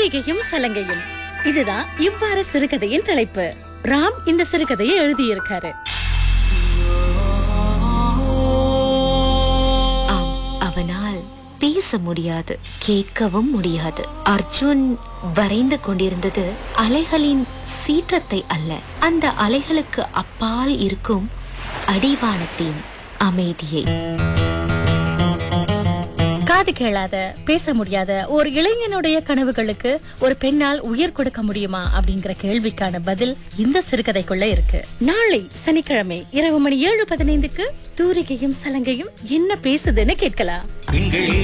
தூரிகையும் சலங்கையும் இதுதான் இவ்வாறு சிறுகதையின் தலைப்பு ராம் இந்த சிறுகதையை எழுதியிருக்காரு ஆம் அவனால் பேச முடியாது கேட்கவும் முடியாது அர்ஜுன் வரைந்து கொண்டிருந்தது அலைகளின் சீற்றத்தை அல்ல அந்த அலைகளுக்கு அப்பால் இருக்கும் அடிவானத்தின் அமைதியை காது கேளாத பேச முடியாத ஒரு இளைஞனுடைய கனவுகளுக்கு ஒரு பெண்ணால் உயிர் கொடுக்க முடியுமா அப்படிங்கிற கேள்விக்கான பதில் இந்த சிறுகதைக்குள்ள இருக்கு நாளை சனிக்கிழமை இரவு மணி ஏழு பதினைந்துக்கு தூரிகையும் சலங்கையும் என்ன பேசுதுன்னு கேட்கலாம் திங்களே